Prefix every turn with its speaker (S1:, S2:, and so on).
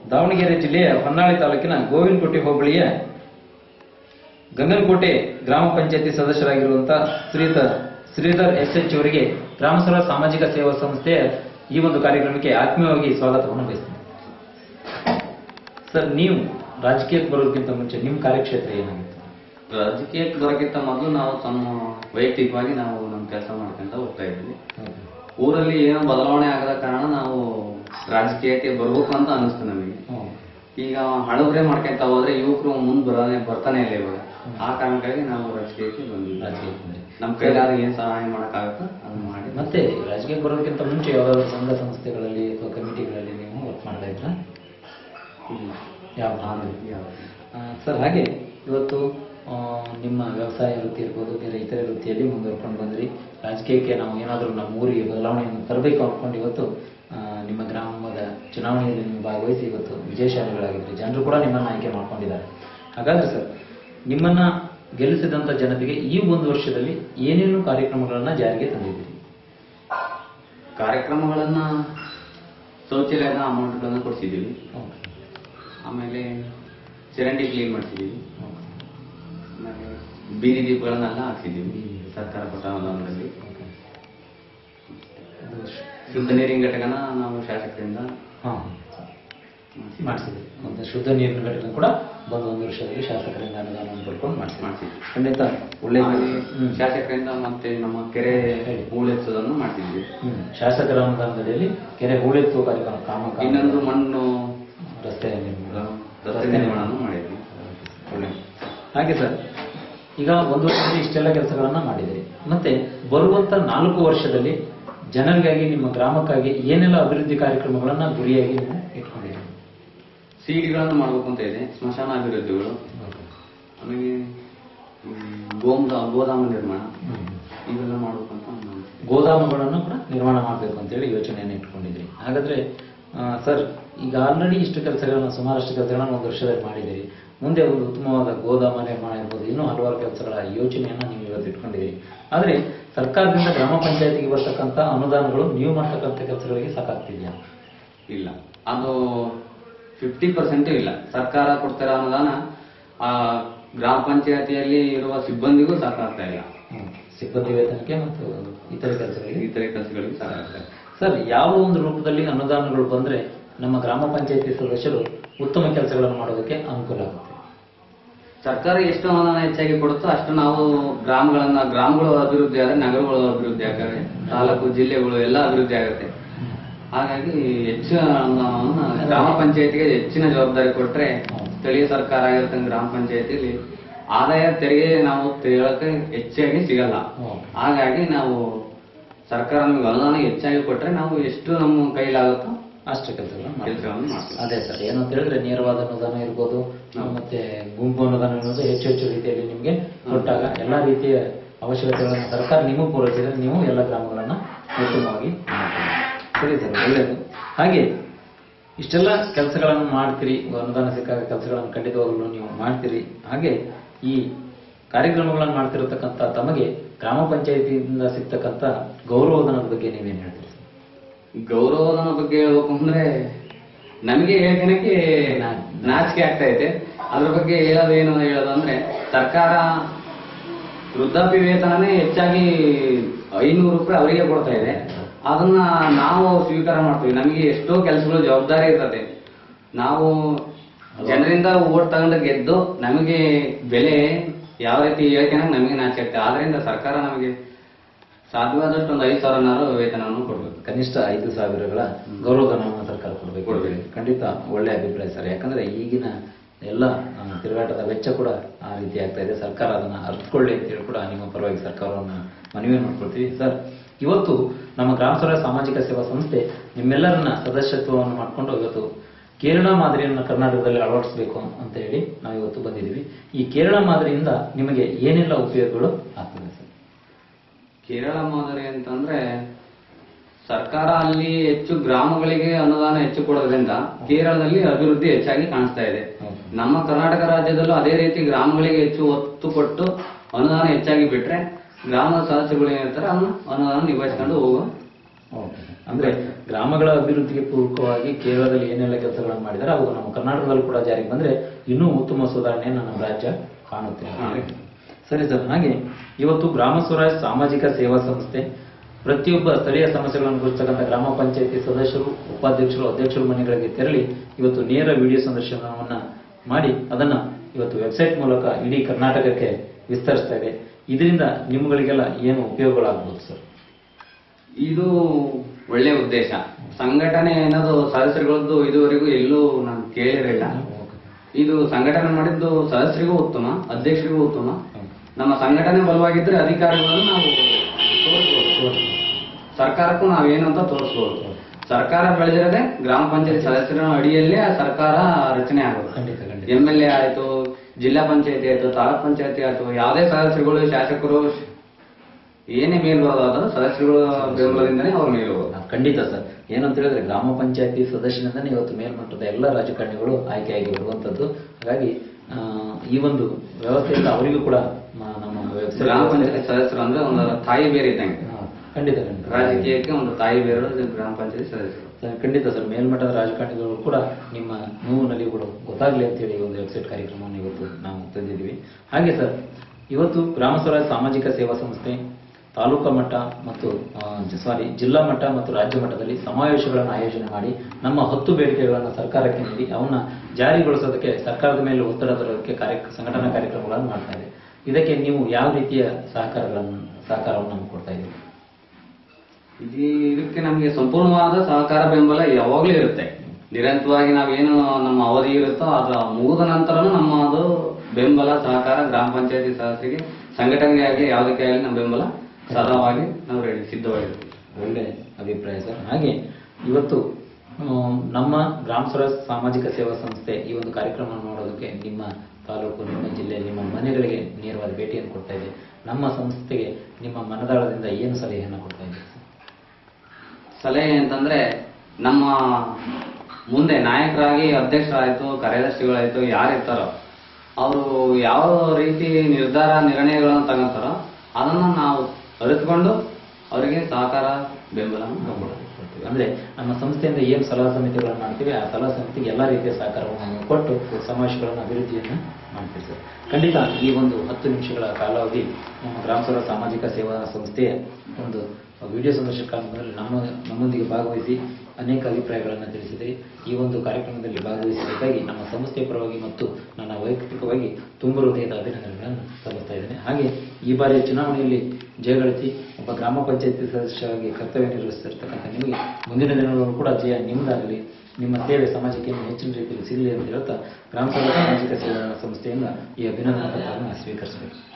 S1: ದಾವಣಗೆರೆ ಜಿಲ್ಲೆಯ ಹೊನ್ನಾಳಿ ತಾಲೂಕಿನ ಗೋವಿನಕೋಟೆ ಹೋಬಳಿಯ ಗಂಗನಕೋಟೆ ಗ್ರಾಮ ಪಂಚಾಯತಿ ಸದಸ್ಯರಾಗಿರುವಂತಹ ಶ್ರೀಧರ್ ಶ್ರೀಧರ್ ಎಸ್ ಎಚ್ ಅವರಿಗೆ ಗ್ರಾಮಸಭಾ ಸಾಮಾಜಿಕ ಸೇವಾ ಸಂಸ್ಥೆಯ ಈ ಒಂದು ಕಾರ್ಯಕ್ರಮಕ್ಕೆ ಆತ್ಮೀಯವಾಗಿ ಸ್ವಾಗತವನ್ನು ಬಯಸ್ತೇನೆ ಸರ್ ನೀವು ರಾಜಕೀಯಕ್ಕೆ ಬರೋದಕ್ಕಿಂತ ಮುಂಚೆ ನಿಮ್ಮ ಕಾರ್ಯಕ್ಷೇತ್ರ ಏನಾಗಿತ್ತು
S2: ರಾಜಕೀಯಕ್ಕೆ ಬರೋಕ್ಕಿಂತ ಮೊದಲು ನಾವು ತಮ್ಮ ವೈಯಕ್ತಿಕವಾಗಿ ನಾವು ನಮ್ಮ ಕೆಲಸ ಮಾಡ್ಕೊಂತ ಹೋಗ್ತಾ ಇದ್ವಿ ಊರಲ್ಲಿ ಏನೋ ಬದಲಾವಣೆ ಆಗದ ಕಾರಣ ನಾವು ರಾಜಕೀಯಕ್ಕೆ ಬರ್ಬೇಕು ಅಂತ ಅನಿಸ್ತು ನಮಗೆ
S1: ಹ್ಮ್.
S2: ಈಗ ಹಳಬ್ರೆ ಮಾಡ್ಕೊಂತ ಹೋದ್ರೆ ಯುವಕರು ಮುಂದ್ ಬರೋದೇ ಬರ್ತಾನೆ ಇಲ್ಲ ಇವಾಗ ಆ ಕಾರಣಕ್ಕಾಗಿ ನಾವು ರಾಜಕೀಯಕ್ಕೆ ಬಂದ್ವಿ
S1: ರಾಜಕೀಯಕ್ಕೆ ಬಂದ್ರಿ.
S2: ನಮ್ಮ ಕೈಲಾದ ಏನ್ ಸಹಾಯ ಮಾಡಕ್ಕಾಗುತ್ತೋ ಅದನ್ನ ಮಾಡಿ
S1: ಮತ್ತೆ ರಾಜಕೀಯಕ್ಕೆ ಬರೋದಕ್ಕಿಂತ ಮುಂಚೆ ಯಾವ್ದಾದ್ರು ಸಂಘ ಸಂಸ್ಥೆಗಳಲ್ಲಿ ಅಥವಾ ಕಮಿಟಿಗಳಲ್ಲಿ ನೀವು ವರ್ಕ್ ಮಾಡ್ತಾ ಇದ್ರ
S2: ಇಲ್ಲ.
S1: ಯಾವ
S2: ಯಾವ್ದು?
S1: ಆ, ಸರ್ ಹಾಗೆ ಇವತ್ತು ಆ, ನಿಮ್ಮ ವ್ಯವಸಾಯ ವೃತ್ತಿ ಇರ್ಬೋದು ಬೇರೆ ಇತರೆ ವೃತ್ತಿಯಲ್ಲಿ ಮುಂದುವರ್ಕೊಂಡು ಬಂದ್ರಿ ರಾಜಕೀಯಕ್ಕೆ ನಾವು ಏನಾದರೂ ನಮ್ಮ ಊರಿಗೆ ಬದಲಾವಣೆಯನ್ನು ತರಬೇಕು ಅಂದ್ಕೊಂಡು ಇವತ್ತು ಆ, ನಿಮ್ಮ ಗ್ರಾಮದ ಚುನಾವಣೆಯಲ್ಲಿ ನೀವು ಭಾಗವಹಿಸಿ ಇವತ್ತು ವಿಜಯಶಾಲಿಗಳಾಗಿದ್ರಿ ಜನರು ಕೂಡ ನಿಮ್ಮನ್ನು ಆಯ್ಕೆ ಮಾಡ್ಕೊಂಡಿದ್ದಾರೆ ಹಾಗಾದ್ರೆ ಸರ್ ನಿಮ್ಮನ್ನ ಗೆಲ್ಲಿಸಿದಂಥ ಜನತೆಗೆ ಈ ಒಂದು ವರ್ಷದಲ್ಲಿ ಏನೇನು ಕಾರ್ಯಕ್ರಮಗಳನ್ನ ಜಾರಿಗೆ ತಂದಿದ್ದೀರಿ
S2: ಕಾರ್ಯಕ್ರಮಗಳನ್ನ ಶೌಚಾಲಯದ ಅಮೌಂಟ್ಗಳನ್ನ ಕೊಡ್ಸಿದ್ದೀವಿ ಆಮೇಲೆ ಚರಂಡಿ ಕ್ಲೀನ್ ಮಾಡ್ಸಿದ್ದೀವಿ ಆಮೇಲೆ ಬೀದಿ ದೀಪಗಳನ್ನೆಲ್ಲ ಹಾಕ್ಸಿದ್ದೀವಿ ಸರ್ಕಾರ ಕೊಟ್ಟ ಅನುದಾನದಲ್ಲಿ ಶುದ್ಧ ನೀರಿನ ಘಟಕನ ನಾವು ಶಾಸಕರಿಂದ
S1: ಹಾಂ ಮಾಡಿಸಿದ್ರಿ ಮತ್ತೆ ಶುದ್ಧ ನೀರಿನ ಘಟಕ ಕೂಡ ಬಂದು ಒಂದು ವರ್ಷದಲ್ಲಿ ಶಾಸಕರಿಂದ ಅನುದಾನವನ್ನು ಪಡ್ಕೊಂಡು ಮಾಡಿಸಿದ್ರಿ
S2: ಮಾಡ್ಸಿದ್ವಿ
S1: ಖಂಡಿತ ಒಳ್ಳೆ
S2: ಆಮೇಲೆ
S1: ಹ್ಮ್.
S2: ಶಾಸಕರಿಂದ ಮತ್ತೆ ನಮ್ಮ ಕೆರೆ ಹೂಳೆತ್ತೋದನ್ನು ಮಾಡ್ತಿದ್ವಿ
S1: ಹ್ಮ್. ಶಾಸಕರ ಅನುದಾನದಲ್ಲಿ ಕೆರೆ ಹೂಳೆತ್ತುವ ಕಾರ್ಯಕ್ರಮ ಕಾಮ
S2: ಇನ್ನೊಂದು ಮಣ್ಣು
S1: ರಸ್ತೆ ನಿರ್ಮಾಣ.
S2: ರಸ್ತೆ ನಿರ್ಮಾಣವನ್ನು ಮಾಡಿದ್ವಿ
S1: ಒಳ್ಳೆ ಹಾಗೆ ಸರ್ ಈಗ ಒಂದು ವರ್ಷದಲ್ಲಿ ಇಷ್ಟೆಲ್ಲ ಕೆಲಸಗಳನ್ನ ಮಾಡಿದಿರಿ ಮತ್ತೆ ಬರುವಂತ ನಾಲ್ಕು ವರ್ಷದಲ್ಲಿ ಜನರಿಗಾಗಿ ನಿಮ್ಮ ಗ್ರಾಮಕ್ಕಾಗಿ ಏನೆಲ್ಲ ಅಭಿವೃದ್ಧಿ ಕಾರ್ಯಕ್ರಮಗಳನ್ನ ಗುರಿಯಾಗಿ ನೀವು ಇಟ್ಕೊಂಡಿದ್ದೀರಿ
S2: ಸೀಟ್ಗಳನ್ನು ಮಾಡ್ಬೇಕು ಅಂತ ಇದೆ ಸ್ಮಶಾನ ಅಭಿವೃದ್ಧಿಗಳು ಆಮೇಲೆ ಹ್ಮ್, ಗೋಮ್ದ ಗೋದಾಮ ನಿರ್ಮಾಣ
S1: ಹ್ಮ್.
S2: ಇವೆಲ್ಲ ಮಾಡ್ಬೇಕು ಅಂತ ನಾನು
S1: ಗೋದಾಮುಗಳನ್ನು ಕೂಡ ನಿರ್ಮಾಣ ಮಾಡಬೇಕು ಅಂತೇಳಿ ಯೋಚನೆಯನ್ನು ಇಟ್ಕೊಂಡಿದ್ರಿ ಹಾಗಾದ್ರೆ ಆ, ಸರ್ ಈಗ ಆಲ್ರೆಡಿ ಇಷ್ಟು ಕೆಲಸಗಳನ್ನ ಸುಮಾರಷ್ಟು ಕೆಲಸಗಳನ್ನ ಒಂದು ವರ್ಷದಲ್ಲಿ ಮಾಡಿದಿರಿ ಮುಂದೆ ಒಂದು ಉತ್ತಮವಾದ ಗೋದಾಮ ನಿರ್ಮಾಣ ಇರ್ಬೋದು ಇನ್ನೂ ಹಲವಾರು ಕೆಲಸಗಳ ಯೋಚನೆಯನ್ನ ನೀವು ಇವತ್ತು ಇಟ್ಕೊಂಡಿದ್ದೀರಿ ಆದ್ರೆ ಸರ್ಕಾರದಿಂದ ಗ್ರಾಮ ಪಂಚಾಯತಿಗೆ ಬರ್ತಕ್ಕಂಥ ಅನುದಾನಗಳು ನೀವು ಮಾಡ್ತಕ್ಕಂಥ ಕೆಲಸಗಳಿಗೆ ಸಾಕಾಗ್ತಿದೆಯಾ
S2: ಇಲ್ಲ ಅದು ಫಿಫ್ಟಿ ಪರ್ಸೆಂಟ್ ಇಲ್ಲ ಸರ್ಕಾರ ಕೊಡ್ತಿರೋ ಅನುದಾನ ಆ ಗ್ರಾಮ ಪಂಚಾಯತಿಯಲ್ಲಿ ಇರುವ ಸಿಬ್ಬಂದಿಗೂ ಸಾಕಾಗ್ತಾ ಇಲ್ಲ
S1: ಹ್ಮ್. ಸಿಬ್ಬಂದಿ ವೇತನಕ್ಕೆ ಮತ್ತು ಇತರೆ ಕೆಲಸಗಳಿಗೆ
S2: ಇತರೆ ಕೆಲಸಗಳಿಗೆ ಸಾಕಾಗ್ತಾ ಇಲ್ಲ
S1: ಸರ್ ಯಾವ ಒಂದು ರೂಪದಲ್ಲಿ ಅನುದಾನಗಳು ಬಂದ್ರೆ ನಮ್ಮ ಗ್ರಾಮ ಪಂಚಾಯತಿ ಸದಸ್ಯರು ಉತ್ತಮ ಕೆಲಸಗಳನ್ನು ಮಾಡೋದಕ್ಕೆ ಅನುಕೂಲ ಆಗುತ್ತೆ
S2: ಸರ್ಕಾರ ಎಷ್ಟು ಅನುದಾನ ಹೆಚ್ಚಾಗಿ ಕೊಡುತ್ತೋ ಅಷ್ಟು ನಾವು ಗ್ರಾಮಗಳನ್ನ ಗ್ರಾಮಗಳು ಅಭಿವೃದ್ಧಿ ಆದರೆ ನಗರಗಳು ಅಭಿವೃದ್ಧಿ ಆಗ್ತವೆ ತಾಲೂಕು ಜಿಲ್ಲೆಗಳು ಎಲ್ಲ ಅಭಿವೃದ್ಧಿ ಆಗುತ್ತೆ ಹಾಗಾಗಿ ಹೆಚ್ಚು ಅನುದಾನವನ್ನು ಗ್ರಾಮ ಪಂಚಾಯತಿಗೆ ಹೆಚ್ಚಿನ ಜವಾಬ್ದಾರಿ ಕೊಟ್ರೆ ಸ್ಥಳೀಯ ಸರ್ಕಾರ ಆಗಿರ್ತಂಗ ಗ್ರಾಮ ಪಂಚಾಯತಿಲಿ ಆದಾಯ ತೆರಿಗೆ ನಾವು ತೆಗೊಳಕ್ಕೆ ಹೆಚ್ಚಾಗಿ ಸಿಗಲ್ಲ
S1: ಹ್ಮ್.
S2: ಹಾಗಾಗಿ ನಾವು ಸರ್ಕಾರ ನಮಗೆ ಅನುದಾನ ಹೆಚ್ಚಾಗಿ ಕೊಟ್ರೆ ನಾವು ಎಷ್ಟು ನಮ್ಮ ಕೈಲಾಗುತ್ತೋ
S1: ಅಷ್ಟು ಕೆಲಸಗಳನ್ನು ಮಾಡ್ತೀವಿ.
S2: ಕೆಲಸಗಳನ್ನು ಮಾಡ್ತೀವಿ
S1: ಅದೇ ಸರ್ ಏನಂತ ಹೇಳಿದ್ರೆ ನೇರವಾದ ಅನುದಾನ ಇರ್ಬೋದು ಮತ್ತೆ ಗುಂಪು ಅನುದಾನ ಇರ್ಬೋದು ಹೆಚ್ಚು ಹೆಚ್ಚು ರೀತಿಯಲ್ಲಿ ನಿಮಗೆ ಕೊಟ್ಟಾಗ ಎಲ್ಲಾ ರೀತಿಯ ಅವಶ್ಯಕತೆಗಳನ್ನು ಸರ್ಕಾರ ನಿಮಗೂ ಪೂರೈಸಿದ್ರೆ ನೀವು ಎಲ್ಲ ಗ್ರಾಮಗಳನ್ನ ಉತ್ತಮವಾಗಿ ಮಾಡ್ತೀರಿ. ಸರಿ ಸರ್ ಒಳ್ಳೆಯದು ಹಾಗೆ ಇಷ್ಟೆಲ್ಲ ಕೆಲಸಗಳನ್ನು ಮಾಡ್ತೀರಿ ಅನುದಾನ ಸಿಕ್ಕಾಗ ಕೆಲಸಗಳನ್ನು ಖಂಡಿತವಾಗಲೂ ನೀವು ಮಾಡ್ತೀರಿ ಹಾಗೆ ಈ ಕಾರ್ಯಕ್ರಮಗಳನ್ನು ಮಾಡ್ತಿರತಕ್ಕಂಥ ತಮಗೆ ಗ್ರಾಮ ಪಂಚಾಯತಿಯಿಂದ ಸಿಗ್ತಕ್ಕಂಥ ಗೌರವಧನದ ಬಗ್ಗೆ ನೀವೇನು ಹೇಳ್ತೀರಿ ಸರ್?
S2: ಗೌರವಧನ ಬಗ್ಗೆ ಹೇಳ್ಬೇಕು ಅಂದ್ರೆ ನಮಗೆ ಹೇಳ್ಕೊಳಕ್ಕೆ ನಾಚಿಕೆ ಆಗ್ತಾ ಐತೆ ಅದ್ರ ಬಗ್ಗೆ ಹೇಳೋದು ಏನು ಹೇಳೋದು ಅಂದ್ರೆ ಸರ್ಕಾರ ವೃದ್ಧಾಪ್ಯ ವೇತನನೇ ಹೆಚ್ಚಾಗಿ ಐನೂರು ರೂಪಾಯಿ ಅವರಿಗೆ ಕೊಡ್ತಾ ಇದೆ ಅದನ್ನ ನಾವು ಸ್ವೀಕಾರ ಮಾಡ್ತೀವಿ ನಮಗೆ ಎಷ್ಟೋ ಕೆಲಸಗಳು ಜವಾಬ್ದಾರಿ ಇರ್ತದೆ ನಾವು ಜನರಿಂದ ಓಟ್ ತಗೊಂಡು ಗೆದ್ದು ನಮಗೆ ಬೆಲೆ ಯಾವ ರೀತಿ ಹೇಳ್ಕೊಳಕ್ ನಮಗೆ ನಾಚಿಕೆ ಆಗ್ತದೆ ಆದ್ರಿಂದ ಸರ್ಕಾರ ನಮಗೆ ಸಾಧ್ಯವಾದಷ್ಟು ಒಂದು ಐದು ಸಾವಿರನಾರು ವೇತನವನ್ನು ಕೊಡ್ಬೇಕು
S1: ಕನಿಷ್ಠ ಐದು ಸಾವಿರಗಳ ಗೌರವಧನವನ್ನು ಸರ್ಕಾರ ಕೊಡಬೇಕು
S2: ಕೊಡ್ಬೇಕು.
S1: ಖಂಡಿತ ಒಳ್ಳೆ ಅಭಿಪ್ರಾಯ ಸರ್ ಯಾಕಂದ್ರೆ ಈಗಿನ ಎಲ್ಲ ಆ, ತಿರುಗಾಟದ ವೆಚ್ಚ ಕೂಡ ಆ ರೀತಿ ಆಗ್ತಾ ಇದೆ ಸರ್ಕಾರ ಅದನ್ನ ಅರ್ಥಕೊಳ್ಳಿ ಅಂತೇಳಿ ಕೂಡ ನಿಮ್ಮ ಪರವಾಗಿ ಸರ್ಕಾರವನ್ನು ಮನವಿ ಮಾಡ್ಕೊಳ್ತೀವಿ ಸರ್ ಇವತ್ತು ನಮ್ಮ ಗ್ರಾಮ ಸ್ವರಾಜ್ಯ ಸಾಮಾಜಿಕ ಸೇವಾ ಸಂಸ್ಥೆ ನಿಮ್ಮೆಲ್ಲರನ್ನ ಸದಸ್ಯತ್ವವನ್ನು ಮಾಡಿಕೊಂಡು ಇವತ್ತು ಕೇರಳ ಮಾದರಿಯನ್ನು ಕರ್ನಾಟಕದಲ್ಲಿ ಅಳವಡಿಸಬೇಕು ಅಂತ ಹೇಳಿ ನಾವು ಇವತ್ತು ಬಂದಿದ್ದೀವಿ ಈ ಕೇರಳ ಮಾದರಿಯಿಂದ ನಿಮಗೆ ಏನೆಲ್ಲ ಉಪಯೋಗಗಳು ಆಗ್ತದೆ ಸರ್
S2: ಕೇರಳ ಮಾದರಿ ಅಂತಂದ್ರೆ ಸರ್ಕಾರ ಅಲ್ಲಿ ಹೆಚ್ಚು ಗ್ರಾಮಗಳಿಗೆ ಅನುದಾನ ಹೆಚ್ಚು ಕೊಡೋದ್ರಿಂದ ಕೇರಳದಲ್ಲಿ ಅಭಿವೃದ್ಧಿ ಹೆಚ್ಚಾಗಿ ಕಾಣಿಸ್ತಾ ಇದೆ
S1: ಹೌದು.
S2: ನಮ್ಮ ಕರ್ನಾಟಕ ರಾಜ್ಯದಲ್ಲೂ ಅದೇ ರೀತಿ ಗ್ರಾಮಗಳಿಗೆ ಹೆಚ್ಚು ಒತ್ತು ಕೊಟ್ಟು ಅನುದಾನ ಹೆಚ್ಚಾಗಿ ಬಿಟ್ರೆ ಗ್ರಾಮದ ಸದಸ್ಯಗಳು ಏನಿರ್ತಾರೆ ಅದನ್ನ ಅನುದಾನ ನಿಭಾಯಿಸ್ಕೊಂಡು ಹೋಗುವ
S1: ಅಂದ್ರೆ ಗ್ರಾಮಗಳ ಅಭಿವೃದ್ಧಿಗೆ ಪೂರಕವಾಗಿ ಕೇರಳದಲ್ಲಿ ಏನೆಲ್ಲ ಕೆಲಸಗಳನ್ನು ಮಾಡಿದ್ದಾರೆ ಅವು ನಮ್ಮ ಕರ್ನಾಟಕದಲ್ಲೂ ಕೂಡ ಜಾರಿಗೆ ಬಂದ್ರೆ ಇನ್ನೂ ಉತ್ತಮ ಸುಧಾರಣೆಯನ್ನು ನಮ್ಮ ರಾಜ್ಯ ಕಾಣುತ್ತೆ
S2: ಹಾ.
S1: ಸರಿ ಸರ್ ಹಾಗೆ ಇವತ್ತು ಗ್ರಾಮ ಸ್ವರಾಜ್ ಸಾಮಾಜಿಕ ಸೇವಾ ಸಂಸ್ಥೆ ಪ್ರತಿಯೊಬ್ಬ ಸ್ಥಳೀಯ ಸಮಸ್ಯೆಗಳನ್ನು ಗುರುತಕ್ಕಂಥ ಗ್ರಾಮ ಪಂಚಾಯತಿ ಸದಸ್ಯರು ಉಪಾಧ್ಯಕ್ಷರು ಅಧ್ಯಕ್ಷರು ಮನೆಗಳಿಗೆ ತೆರಳಿ ಇವತ್ತು ನೇರ ವಿಡಿಯೋ ಸಂದರ್ಶನವನ್ನ ಮಾಡಿ ಅದನ್ನ ಇವತ್ತು ವೆಬ್ಸೈಟ್ ಮೂಲಕ ಇಡೀ ಕರ್ನಾಟಕಕ್ಕೆ ವಿಸ್ತರಿಸ್ತಾ ಇದೆ ಇದರಿಂದ ನಿಮ್ಗಳಿಗೆಲ್ಲ ಏನು ಉಪಯೋಗಗಳಾಗ್ಬೋದು ಸರ್
S2: ಇದು ಒಳ್ಳೆ ಉದ್ದೇಶ ಸಂಘಟನೆ ಅನ್ನೋದು ಸದಸ್ಯರುಗಳದ್ದು ಇದುವರೆಗೂ ಎಲ್ಲೂ ನಾನು ಕೇಳಿರಲಿಲ್ಲ ಇದು ಸಂಘಟನೆ ಮಾಡಿದ್ದು ಸದಸ್ಯರಿಗೂ ಉತ್ತಮ ಅಧ್ಯಕ್ಷರಿಗೂ ಉತ್ತಮ ನಮ್ಮ ಸಂಘಟನೆ ಬಲವಾಗಿದ್ರೆ ಅಧಿಕಾರಿಗಳನ್ನು ನಾವು ತೋರಿಸ್ಬೋದು ಸರ್ಕಾರಕ್ಕೂ ನಾವೇನು ಅಂತ ತೋರಿಸ್ಬೋದು ಸರ್ಕಾರ ಬೆಳೆದಿರದೆ ಗ್ರಾಮ ಪಂಚಾಯತ್ ಸದಸ್ಯರ ಅಡಿಯಲ್ಲೇ ಆ ಸರ್ಕಾರ ರಚನೆ ಆಗೋದು
S1: ಖಂಡಿತ ಖಂಡಿತ
S2: ಎಂ ಎಲ್ ಎ ಆಯ್ತು ಜಿಲ್ಲಾ ಪಂಚಾಯತಿ ಆಯ್ತು ತಾಲೂಕ್ ಪಂಚಾಯತಿ ಆಯ್ತು ಯಾವುದೇ ಸದಸ್ಯರುಗಳು ಶಾಸಕರು ಏನೇ ಮೇಲ್ಬರೋದಾದ್ರೂ ಸದಸ್ಯರುಗಳ ಬೆಂಬಲದಿಂದನೇ ಅವ್ರ ಮೇಲೆ ಹೋಗೋದು
S1: ಖಂಡಿತ ಸರ್ ಏನಂತ ಹೇಳಿದ್ರೆ ಗ್ರಾಮ ಪಂಚಾಯತಿ ಸದಸ್ಯನಿಂದನೇ ಇವತ್ತು ಮೇಲ್ಮಟ್ಟದ ಎಲ್ಲ ರಾಜಕಾರಣಿಗಳು ಆಯ್ಕೆಯಾಗಿ ಬರುವಂತದ್ದು ಹಾಗಾಗಿ ಆ, ಈ ಒಂದು ವ್ಯವಸ್ಥೆಯಿಂದ ಅವರಿಗೂ ಕೂಡ ಮ- ನಮ್ಮ ವೆಬ್ಸೈಟ್
S2: ಗ್ರಾಮ ಪಂಚಾಯತಿ ಸದಸ್ಯರು ಅಂದ್ರೆ ಒಂದು ತಾಯಿ ಬೇರೆ ಇದ್ದಂಗೆ
S1: ಹಾ, ಖಂಡಿತ ಖಂಡಿತ
S2: ರಾಜಕೀಯಕ್ಕೆ ಒಂದು ತಾಯಿ ಬೇರು ಗ್ರಾಮ ಪಂಚಾಯತಿ ಸದಸ್ಯರು
S1: ಸರ್, ಖಂಡಿತ ಸರ್ ಮೇಲ್ಮಟ್ಟದ ರಾಜಕಾರಣಿಗಳು ಕೂಡ ನಿಮ್ಮ ನೋವಿನಲ್ಲಿ ಕೂಡ ಗೊತ್ತಾಗ್ಲಿ ಅಂತೇಳಿ ಈ ಒಂದು ವೆಬ್ಸೈಟ್ ಕಾರ್ಯಕ್ರಮವನ್ನು ಇವತ್ತು ನಾವು ತಂದಿದ್ದೀವಿ ಹಾಗೆ ಸರ್ ಇವತ್ತು ಗ್ರಾಮ ಸ್ವರಾಜ್ ಸಾಮಾಜಿಕ ಸೇವಾ ಸಂಸ್ಥೆ ತಾಲೂಕಾ ಮಟ್ಟ ಮತ್ತು ಸಾರಿ ಜಿಲ್ಲಾ ಮಟ್ಟ ಮತ್ತು ರಾಜ್ಯ ಮಟ್ಟದಲ್ಲಿ ಸಮಾವೇಶಗಳನ್ನು ಆಯೋಜನೆ ಮಾಡಿ ನಮ್ಮ ಹತ್ತು ಬೇಡಿಕೆಗಳನ್ನು ಸರ್ಕಾರಕ್ಕೆ ನೀಡಿ ಅವನ್ನ ಜಾರಿಗೊಳಿಸೋದಕ್ಕೆ ಸರ್ಕಾರದ ಮೇಲೆ ಒತ್ತಡ ತರೋದಕ್ಕೆ ಕಾರ್ಯ ಸಂಘಟನಾ ಕಾರ್ಯಕ್ರಮಗಳನ್ನು ಮಾಡ್ತಾ ಇದೆ ಇದಕ್ಕೆ ನೀವು ಯಾವ ರೀತಿಯ ಸಹಕಾರಗಳನ್ನು ಸಹಕಾರವನ್ನು ನಮ್ಗೆ ಕೊಡ್ತಾ ಇದ್ದೀವಿ
S2: ಇದು ಇದಕ್ಕೆ ನಮಗೆ ಸಂಪೂರ್ಣವಾದ ಸಹಕಾರ ಬೆಂಬಲ ಯಾವಾಗ್ಲೂ ಇರುತ್ತೆ ನಿರಂತರವಾಗಿ ನಾವೇನು ನಮ್ಮ ಅವಧಿ ಇರುತ್ತೋ ಅದು ಮುಗಿದ ನಂತರನೂ ನಮ್ಮ ಅದು ಬೆಂಬಲ ಸಹಕಾರ ಗ್ರಾಮ ಪಂಚಾಯತಿ ಸದಸ್ಯರಿಗೆ ಸಂಘಟನೆಗೆ ಆಗಲಿ ಯಾವುದಕ್ಕೆ ಆಗಲಿ ನಮ್ಮ ಬೆಂಬಲ ಸದಾವಾಗಿ ನಾವು ರೆಡಿ ಸಿದ್ಧವಾಗಿರ್ತೀವಿ
S1: ಒಳ್ಳೆ ಅಭಿಪ್ರಾಯ ಸರ್ ಹಾಗೆ ಇವತ್ತು ಆ, ನಮ್ಮ ಗ್ರಾಮ ಸ್ವರಾಜ್ ಸಾಮಾಜಿಕ ಸೇವಾ ಸಂಸ್ಥೆ ಈ ಒಂದು ಕಾರ್ಯಕ್ರಮ ನೋಡೋದಕ್ಕೆ ನಿಮ್ಮ ತಾಲೂಕು ನಿಮ್ಮ ಜಿಲ್ಲೆ ನಿಮ್ಮ ಮನೆಗಳಿಗೆ ನೇರವಾದ ಭೇಟಿಯನ್ನು ಕೊಡ್ತಾ ಇದೆ ನಮ್ಮ ಸಂಸ್ಥೆಗೆ ನಿಮ್ಮ ಮನದಾಳದಿಂದ ಏನು ಸಲಹೆಯನ್ನು ಕೊಡ್ತಾ ಇದೆ
S2: ಸಲಹೆ ಅಂತಂದ್ರೆ ನಮ್ಮ ಮುಂದೆ ನಾಯಕರಾಗಿ ಅಧ್ಯಕ್ಷರಾಯ್ತು ಕಾರ್ಯದರ್ಶಿಗಳಾಯ್ತು ಯಾರಿರ್ತಾರೋ ಅವರು ಯಾವ ರೀತಿ ನಿರ್ಧಾರ ನಿರ್ಣಯಗಳನ್ನು ತಗೊಂತಾರೋ ಅದನ್ನ ನಾವು ಅರಿತುಕೊಂಡು ಅವರಿಗೆ ಸಹಕಾರ ಬೆಂಬಲ
S1: ಕೊಡ್ತೀವಿ. ಅಂದ್ರೆ ನಮ್ಮ ಸಂಸ್ಥೆಯಿಂದ ಏನು ಸಲಹಾ ಸಮಿತಿಗಳನ್ನು ಮಾಡ್ತೀವಿ ಆ ಸಲಹಾ ಸಮಿತಿಗೆ ಎಲ್ಲ ರೀತಿಯ ಸಹಕಾರವನ್ನು ನಾವು ಕೊಟ್ಟು ಸಮಾವೇಶಗಳನ್ನು ಅಭಿವೃದ್ಧಿಯನ್ನು ಮಾಡ್ತೀವಿ ಸರ್ ಖಂಡಿತ ಈ ಒಂದು ಹತ್ತು ನಿಮಿಷಗಳ ಕಾಲಾವಧಿ ನಮ್ಮ ಗ್ರಾಮ ಸ್ವರಾಜ್ ಸಾಮಾಜಿಕ ಸೇವಾ ಸಂಸ್ಥೆಯ ಒಂದು ವಿಡಿಯೋ ಸಂದರ್ಶಕ ಕಾರ್ಯಕ್ರಮದಲ್ಲಿ ನಮ್ಮ ನಮ್ಮೊಂದಿಗೆ ಭಾಗವಹಿಸಿ ಅನೇಕ ಅಭಿಪ್ರಾಯಗಳನ್ನು ತಿಳಿಸಿದ್ರಿ ಈ ಒಂದು ಕಾರ್ಯಕ್ರಮದಲ್ಲಿ ಭಾಗವಹಿಸಿದ್ದಕ್ಕಾಗಿ ನಮ್ಮ ಸಂಸ್ಥೆಯ ಪರವಾಗಿ ಮತ್ತು ನನ್ನ ವೈಯಕ್ತಿಕವಾಗಿ ತುಂಬ ಹೃದಯದ ಅಭಿನಂದನೆಗಳನ್ನು ಸಲ್ಲಿಸ್ತಾ ಇದ್ದೇನೆ ಹಾಗೆ ಈ ಬಾರಿಯ ಚುನಾವಣೆಯಲ್ಲಿ ಜಯಗಳಿಸಿ ಒಬ್ಬ ಗ್ರಾಮ ಪಂಚಾಯತಿ ಸದಸ್ಯರಾಗಿ ಕರ್ತವ್ಯ ನಿರ್ವಹಿಸ್ತಿರ್ತಕ್ಕಂಥ ನಿಮಗೆ ಮುಂದಿನ ದಿನಗಳಲ್ಲೂ ಕೂಡ ಜಯ ನಿಮ್ಮದಾಗಲಿ ನಿಮ್ಮ ಸೇವೆ ಸಮಾಜಕ್ಕೆ ಇನ್ನೂ ಹೆಚ್ಚಿನ ರೀತಿಯಲ್ಲಿ ಸಿಗಲಿ ಅಂತ ಹೇಳ್ತಾ ಗ್ರಾಮ ಸಭಾ ಸಾಮಾಜಿಕ ಸೇವಾ ಸಂಸ್ಥೆಯಿಂದ ಈ ಅಭಿನಂದನಾ ಪತ್ರವನ್ನು ಸ್ವೀಕರಿಸಬೇಕು